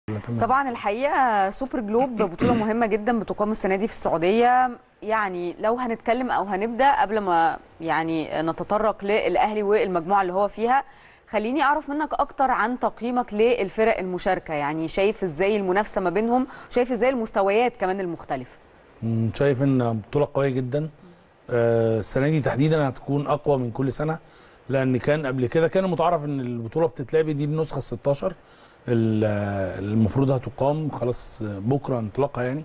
طبعا الحقيقه سوبر جلوب بطوله مهمه جدا بتقام السنه دي في السعوديه يعني لو هنتكلم او هنبدا قبل ما يعني نتطرق للاهلي والمجموعه اللي هو فيها خليني اعرف منك اكتر عن تقييمك للفرق المشاركه يعني شايف ازاي المنافسه ما بينهم شايف ازاي المستويات كمان المختلفه مم، شايف ان بطوله قويه جدا آه، السنه دي تحديدا هتكون اقوى من كل سنه لان كان قبل كده كان متعارف ان البطوله بتتلعب دي النسخه ال 16 ال- آه، المفروض هتقام خلاص آه، بكره انطلاقها يعني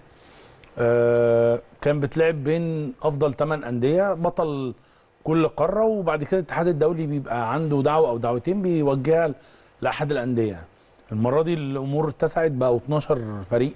آه، كان بتلعب بين افضل 8 انديه بطل كل قاره وبعد كده الاتحاد الدولي بيبقى عنده دعوه او دعوتين بيوجهها لاحد الانديه المره دي الامور اتسعت بقوا 12 فريق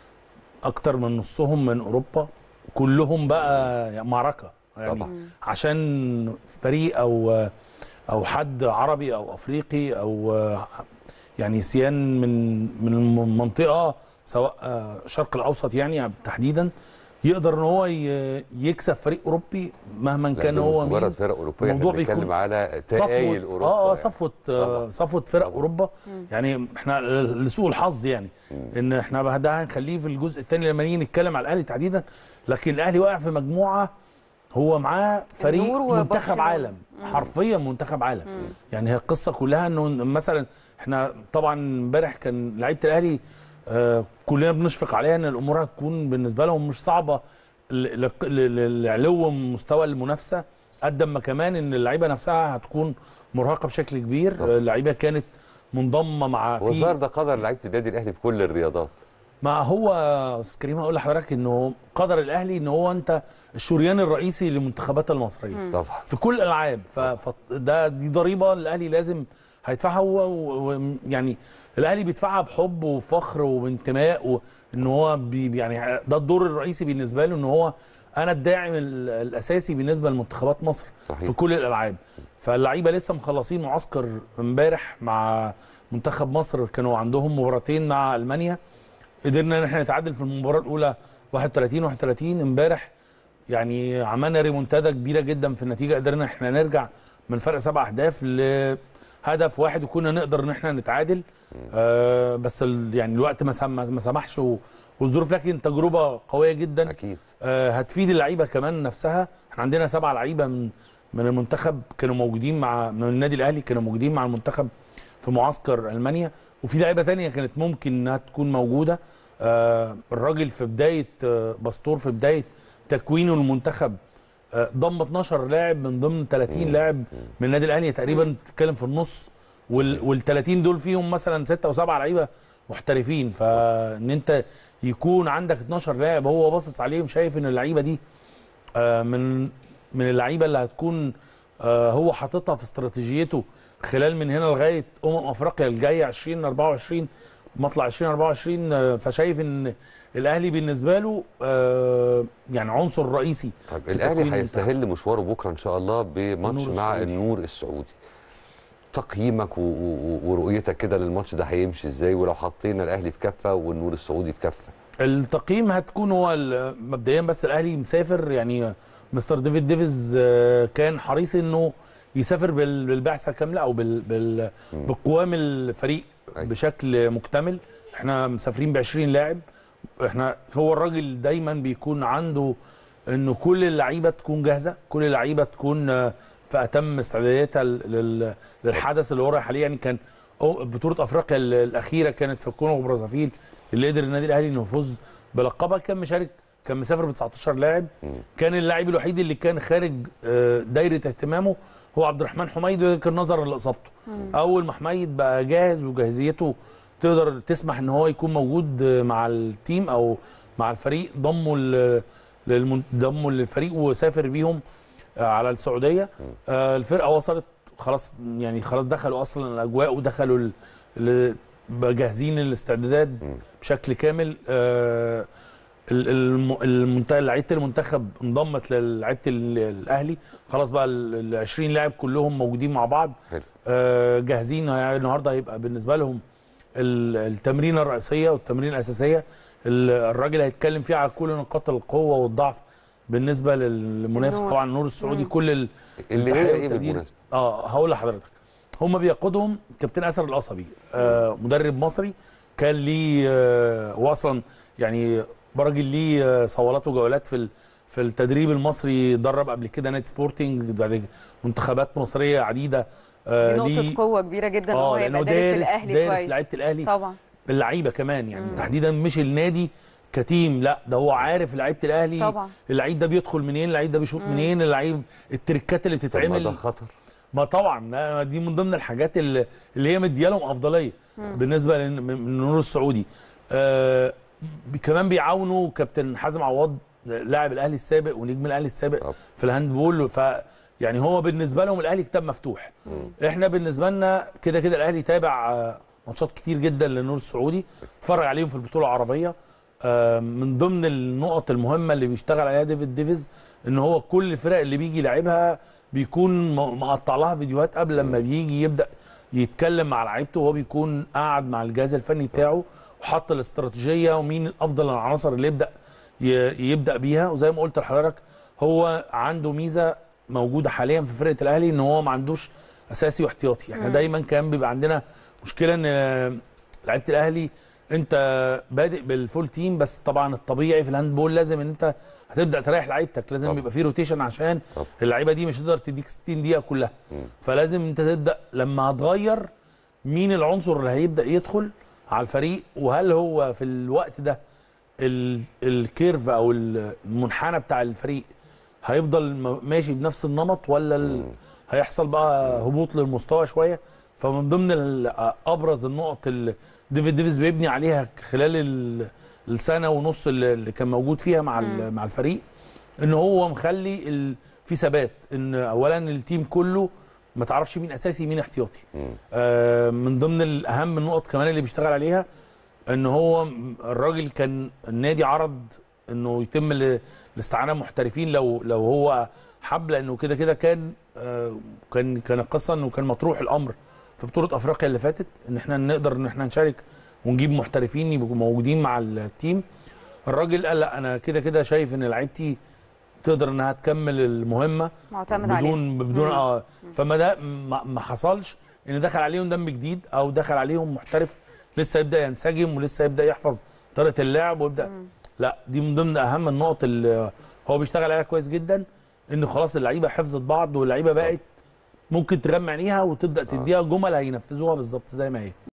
اكتر من نصهم من اوروبا كلهم بقى يعني معركه يعني طبعا. عشان فريق او او حد عربي او افريقي او يعني سيان من من المنطقه سواء الشرق الاوسط يعني تحديدا يقدر ان هو ي- يكسب فريق اوروبي مهما لا، كان دول هو مش مين مجرد فرق اوروبيه احنا الموضوع بنتكلم بيكون على تقايل اوروبا اه اه يعني. صفوه طبعاً. آه صفوه فرق طبعاً. اوروبا يعني احنا لسوء الحظ يعني ان احنا بقى ده هنخليه في الجزء الثاني لما نيجي نتكلم على الاهلي تحديدا لكن الاهلي واقع في مجموعه هو معاه فريق النور منتخب وبرشلونة. عالم حرفيا منتخب عالم يعني هي القصه كلها انه مثلا احنا طبعا امبارح كان لعيبه الاهلي آه كلنا بنشفق عليها ان الامور هتكون بالنسبه لهم مش صعبه ل- ل- ل- لعلو مستوى المنافسه قد ما كمان ان اللعيبه نفسها هتكون مرهقه بشكل كبير طبعا. اللعيبه كانت منضمه مع في والظاهر ده قدر لعيبه النادي الاهلي في كل الرياضات ما هو استاذ كريم هقول لحضرتك انه قدر الاهلي ان هو انت الشريان الرئيسي للمنتخبات المصريه طبعا في كل الالعاب فده دي ضريبه الاهلي لازم هيدفعها هو ويعني الاهلي بيدفعها بحب وفخر وبانتماء وان هو بي يعني ده الدور الرئيسي بالنسبه له ان هو انا الداعم ال- الاساسي بالنسبه لمنتخبات مصر صحيح. في كل الالعاب فاللعيبه لسه مخلصين معسكر امبارح مع منتخب مصر كانوا عندهم مباراتين مع المانيا قدرنا ان احنا نتعادل في المباراه الاولى 31 31 امبارح يعني عملنا ريمونتادا كبيره جدا في النتيجه قدرنا احنا نرجع من فرق سبع اهداف لهدف واحد وكنا نقدر ان احنا نتعادل آه بس ال- يعني الوقت ما سم- ما سمحش و- والظروف لكن تجربه قويه جدا اكيد آه، هتفيد اللعيبه كمان نفسها احنا عندنا سبع لعيبه من من المنتخب كانوا موجودين مع من النادي الاهلي كانوا موجودين مع المنتخب في معسكر المانيا وفي لعيبه تانية كانت ممكن انها تكون موجوده آه، الراجل في بدايه آه، باستور في بدايه تكوينه المنتخب آه، ضم 12 لاعب من ضمن 30 لاعب من النادي الاهلي تقريبا بتتكلم في النص وال وال 30 دول فيهم مثلا ستة او سبعة لعيبه محترفين فان انت يكون عندك 12 لاعب هو باصص عليهم شايف ان اللعيبه دي آه، من من اللعيبه اللي هتكون آه، هو حاططها في استراتيجيته خلال من هنا لغايه امم افريقيا الجايه 2024 مطلع 2024 آه، فشايف ان الاهلي بالنسبه له آه، يعني عنصر رئيسي طيب في الاهلي تكوين هيستهل مشواره بكره ان شاء الله بماتش النور مع السعودي. النور السعودي تقييمك و- و- ورؤيتك كده للماتش ده هيمشي ازاي ولو حطينا الاهلي في كفه والنور السعودي في كفه التقييم هتكون هو ال- مبدئيا بس الاهلي مسافر يعني مستر ديفيد ديفيز آه، كان حريص انه يسافر بال- بالبعثه كامله او بال بال بقوام الفريق أيوة. بشكل مكتمل احنا مسافرين ب 20 لاعب احنا هو الراجل دايما بيكون عنده انه كل اللعيبه تكون جاهزه كل اللعيبه تكون آه، في اتم استعداداتها لل- لل- للحدث اللي هو رايح عليه يعني كان أو- بطوله افريقيا ال- الاخيره كانت في الكونغو برازافيل اللي قدر النادي الاهلي انه يفوز بلقبها كان مشارك كان مسافر ب 19 لاعب كان اللاعب الوحيد اللي كان خارج آه، دايره اهتمامه هو عبد الرحمن حميد وكان نظرا لاصابته اول ما حميد بقى جاهز وجاهزيته تقدر تسمح ان هو يكون موجود آه، مع التيم او مع الفريق ضمه ل- للمن- ضمه للفريق وسافر بيهم آه، على السعوديه آه، الفرقه وصلت خلاص يعني خلاص دخلوا اصلا الاجواء ودخلوا ال- ال- بقى جاهزين الاستعدادات بشكل كامل آه، ال- الم- المنت- لعيبه المنتخب انضمت للعيبه ال- الاهلي خلاص بقى ال 20 لاعب كلهم موجودين مع بعض حلو. آه، جاهزين يعني النهارده هيبقى بالنسبه لهم ال- التمرينه الرئيسيه والتمرين الاساسيه ال- الراجل هيتكلم فيها على كل نقاط القوه والضعف بالنسبه للمنافس النور. طبعا النور السعودي كل ال- اللي التحية هي ايه والتقدير. بالمناسبه اه هقول لحضرتك هم بيقودهم كابتن اسر القصبي آه مدرب مصري كان ليه آه، هو اصلا يعني راجل ليه آه، صولات وجولات في ال- في التدريب المصري درب قبل كده نادي سبورتنج بعد منتخبات مصريه عديده آه، دي نقطه ليه- قوه كبيره جدا ان هو اه لانه يبقى دارس دارس الاهلي دارس كويس لعيبه الاهلي طبعا اللعيبه كمان يعني مم. تحديدا مش النادي كتيم لا ده هو عارف لعيبه الاهلي طبعا اللعيب ده بيدخل منين اللعيب ده بيشوط مم. منين اللعيب التريكات اللي طب ما بتتعمل ده خطر ما طبعا ده- دي من ضمن الحاجات اللي, اللي هي مديه لهم افضليه مم. بالنسبه للنور السعودي آه بي- كمان بيعاونوا كابتن حازم عواد لاعب الاهلي السابق ونجم الاهلي السابق طب. في الهاندبول ف يعني هو بالنسبه لهم الاهلي كتاب مفتوح مم. احنا بالنسبه لنا كده كده الاهلي تابع آه، ماتشات كتير جدا للنور السعودي اتفرج عليهم في البطوله العربيه آه، من ضمن النقط المهمه اللي بيشتغل عليها ديفيد ديفيز ان هو كل الفرق اللي بيجي يلعبها بيكون م- مقطع لها فيديوهات قبل لما بيجي يبدا يتكلم مع لعيبته وهو بيكون قاعد مع الجهاز الفني بتاعه وحط الاستراتيجيه ومين افضل العناصر اللي يبدا ي- يبدا بيها وزي ما قلت لحضرتك هو عنده ميزه موجوده حاليا في فرقه الاهلي ان هو ما عندوش اساسي واحتياطي احنا مم. دايما كان بيبقى عندنا مشكله ان آه، لعيبه الاهلي انت بادئ بالفول تيم بس طبعا الطبيعي في الهاندبول لازم ان انت هتبدا تريح لعيبتك لازم طبعا. يبقى في روتيشن عشان طبعا. اللعيبه دي مش هتقدر تديك 60 دقيقه كلها مم. فلازم انت تبدا لما هتغير مين العنصر اللي هيبدا يدخل على الفريق وهل هو في الوقت ده ال- الكيرف او المنحنى بتاع الفريق هيفضل م- ماشي بنفس النمط ولا ال... مم. هيحصل بقى هبوط للمستوى شويه فمن ضمن ال- ابرز النقط اللي ديفيد ديفيز بيبني عليها خلال ال- السنه ونص اللي اللي كان موجود فيها مع ال- مع الفريق ان هو مخلي ال... في ثبات ان اولا التيم كله ما تعرفش مين اساسي مين احتياطي مم. آه، من ضمن الاهم النقط كمان اللي بيشتغل عليها ان هو م- الراجل كان النادي عرض انه يتم ال- الاستعانه بمحترفين لو لو هو حب لانه كده كده كان آه، كان كان القصه انه كان مطروح الامر في بطوله افريقيا اللي فاتت ان احنا نقدر ان احنا نشارك ونجيب محترفين يبقوا موجودين مع التيم الراجل قال لا انا كده كده شايف ان لعيبتي تقدر انها تكمل المهمه معتمد عليه بدون بدون مم. اه فما ده ما, ما حصلش ان دخل عليهم دم جديد او دخل عليهم محترف لسه يبدا ينسجم ولسه يبدا يحفظ طريقه اللعب ويبدا مم. لا دي من ضمن اهم النقط اللي هو بيشتغل عليها كويس جدا ان خلاص اللعيبه حفظت بعض واللعيبه بقت ممكن تغمى عينيها وتبدا تديها جمل هينفذوها بالظبط زي ما هي